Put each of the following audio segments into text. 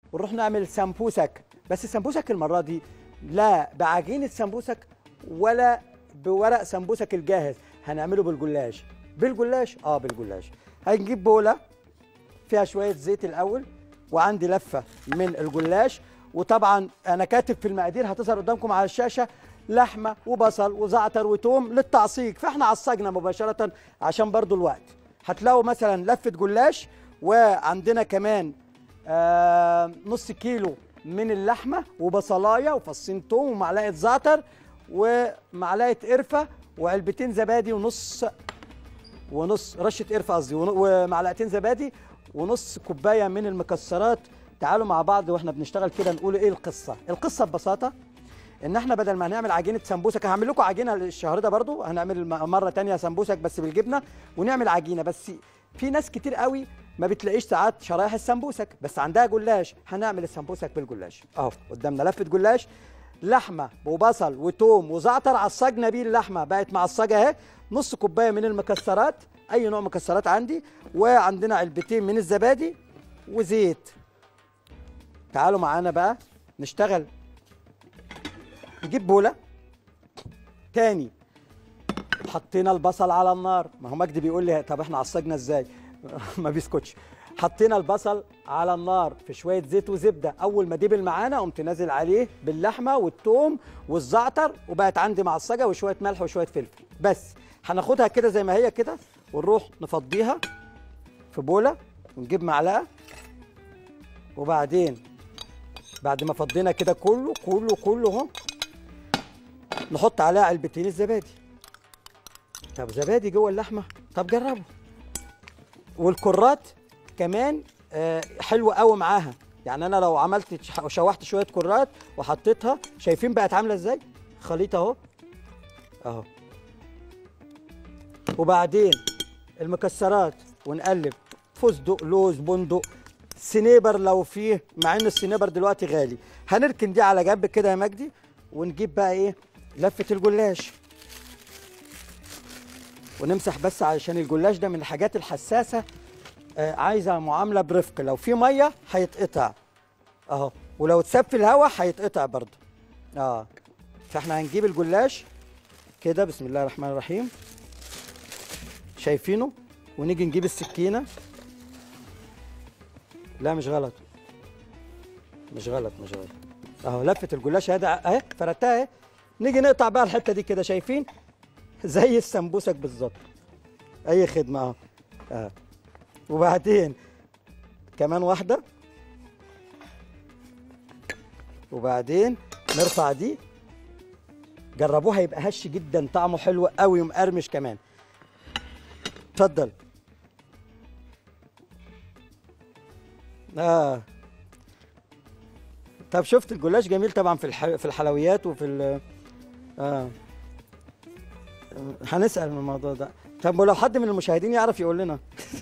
ونروح نعمل سمبوسك بس السمبوسك المره دي لا بعجينه سمبوسك ولا بورق سمبوسك الجاهز هنعمله بالجلاش بالجلاش اه بالجلاش هنجيب بوله فيها شويه زيت الاول وعندي لفه من الجلاش وطبعا انا كاتب في المقادير هتظهر قدامكم على الشاشه لحمه وبصل وزعتر وتوم للتعصيج فاحنا عصجنا مباشره عشان برضو الوقت هتلاقوا مثلا لفه جلاش وعندنا كمان آه نص كيلو من اللحمه وبصلايه وفصين توم ومعلقه زعتر ومعلقه قرفه وعلبتين زبادي ونص ونص رشه قرفه قصدي ون- ومعلقتين زبادي ونص كوبايه من المكسرات تعالوا مع بعض واحنا بنشتغل كده نقول ايه القصه القصه ببساطه ان احنا بدل ما هنعمل عجينه سمبوسك هعمل لكم عجينه الشهر ده برضو هنعمل م- مره تانية سمبوسك بس بالجبنه ونعمل عجينه بس في ناس كتير قوي ما بتلاقيش ساعات شرايح السمبوسك بس عندها جلاش هنعمل السمبوسك بالجلاش اهو قدامنا لفه جلاش لحمه وبصل وتوم وزعتر عصجنا بيه اللحمه بقت معصجه اهي نص كوبايه من المكسرات اي نوع مكسرات عندي وعندنا علبتين من الزبادي وزيت تعالوا معانا بقى نشتغل نجيب بوله تاني حطينا البصل على النار ما هو مجدي بيقول لي طب احنا عصجنا ازاي ما بيسكتش حطينا البصل على النار في شويه زيت وزبده اول ما دبل معانا قمت نازل عليه باللحمه والثوم والزعتر وبقت عندي معصجه وشويه ملح وشويه فلفل بس هناخدها كده زي ما هي كده ونروح نفضيها في بوله ونجيب معلقه وبعدين بعد ما فضينا كده كله كله كله اهو نحط عليها علبتين الزبادي طب زبادي جوه اللحمه طب جربوا والكرات كمان آه، حلوه قوي معاها يعني انا لو عملت ش- شوحت شويه كرات وحطيتها شايفين بقت عامله ازاي خليط اهو اهو وبعدين المكسرات ونقلب فستق لوز بندق سنيبر لو فيه مع ان السنيبر دلوقتي غالي هنركن دي على جنب كده يا مجدي ونجيب بقى ايه لفه الجلاش ونمسح بس علشان الجلاش ده من الحاجات الحساسه آه عايزه معامله برفق لو في ميه هيتقطع اهو ولو اتساب في الهواء هيتقطع برضه اه فاحنا هنجيب الجلاش كده بسم الله الرحمن الرحيم شايفينه ونيجي نجيب السكينه لا مش غلط مش غلط مش غلط اهو لفه الجلاش اهي اهي فردتها اهي نيجي نقطع بقى الحته دي كده شايفين زي السمبوسك بالظبط اي خدمه اهو اه وبعدين كمان واحده وبعدين نرفع دي جربوها يبقى هش جدا طعمه حلو قوي ومقرمش كمان اتفضل اه طب شفت الجلاش جميل طبعا في الح... في الحلويات وفي ال... اه هنسأل من الموضوع ده طب ولو حد من المشاهدين يعرف يقول لنا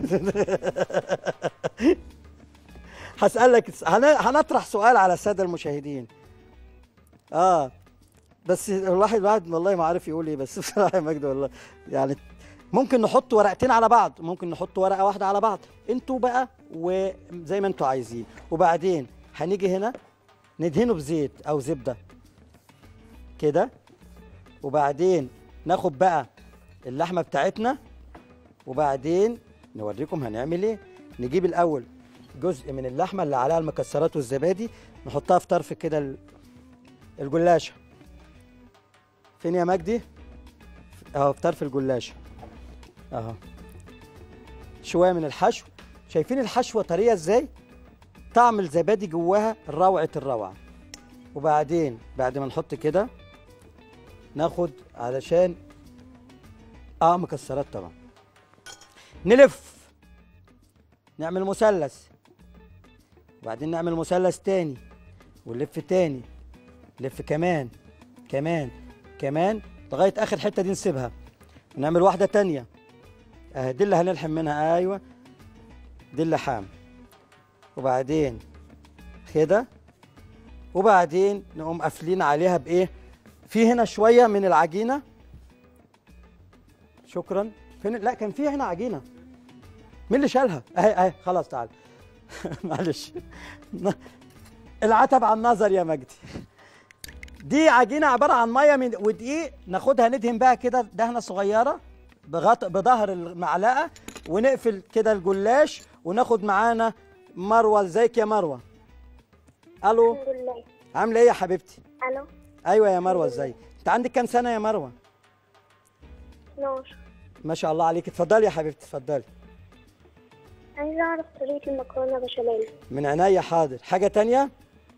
هسألك هن... هنطرح سؤال على السادة المشاهدين اه بس الواحد الواحد والله ما عارف يقول ايه بس بصراحة يا مجدي والله يعني ممكن نحط ورقتين على بعض ممكن نحط ورقة واحدة على بعض انتوا بقى وزي ما انتوا عايزين وبعدين هنيجي هنا ندهنه بزيت او زبدة كده وبعدين ناخد بقى اللحمه بتاعتنا وبعدين نوريكم هنعمل ايه نجيب الاول جزء من اللحمه اللي عليها المكسرات والزبادي نحطها في طرف كده ال- الجلاشه فين يا مجدي اهو في طرف الجلاشه اهو شويه من الحشو شايفين الحشوه طريه ازاي طعم الزبادي جواها روعه الروعه وبعدين بعد ما نحط كده ناخد علشان اه مكسرات طبعا نلف نعمل مثلث وبعدين نعمل مثلث تاني ونلف تاني نلف كمان كمان كمان لغايه اخر حته دي نسيبها ونعمل واحده تانية اهي دي اللي هنلحم منها ايوه دي اللحام وبعدين كده وبعدين نقوم قافلين عليها بايه في هنا شويه من العجينه شكرا فين لا كان في هنا عجينه مين اللي شالها اهي اهي خلاص تعال معلش العتب عن النظر يا مجدي دي عجينه عباره عن ميه من ودقيق ناخدها ندهن بقى كده دهنه صغيره بغط... بظهر المعلقه ونقفل كده الجلاش وناخد معانا مروه ازيك يا مروه الو الحمد لله عامله ايه يا حبيبتي الو ايوه يا مروه ازاي انت عندك كام سنه يا مروه 12 ما شاء الله عليك اتفضلي يا حبيبتي اتفضلي عايزه اعرف طريقه المكرونه بشاميل من عينيا حاضر حاجه تانية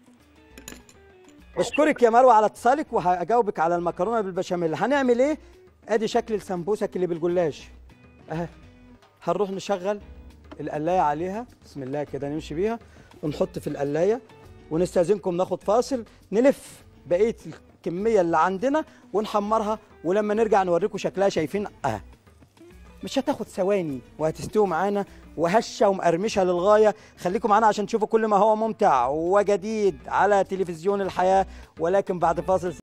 بشكرك يا مروه على اتصالك وهجاوبك على المكرونه بالبشاميل هنعمل ايه ادي شكل السمبوسك اللي بالجلاش اهي هنروح نشغل القلايه عليها بسم الله كده نمشي بيها ونحط في القلايه ونستاذنكم ناخد فاصل نلف بقيه الكميه اللي عندنا ونحمرها ولما نرجع نوريكم شكلها شايفين اه مش هتاخد ثواني وهتستوي معانا وهشه ومقرمشه للغايه خليكم معانا عشان تشوفوا كل ما هو ممتع وجديد على تلفزيون الحياه ولكن بعد فاصل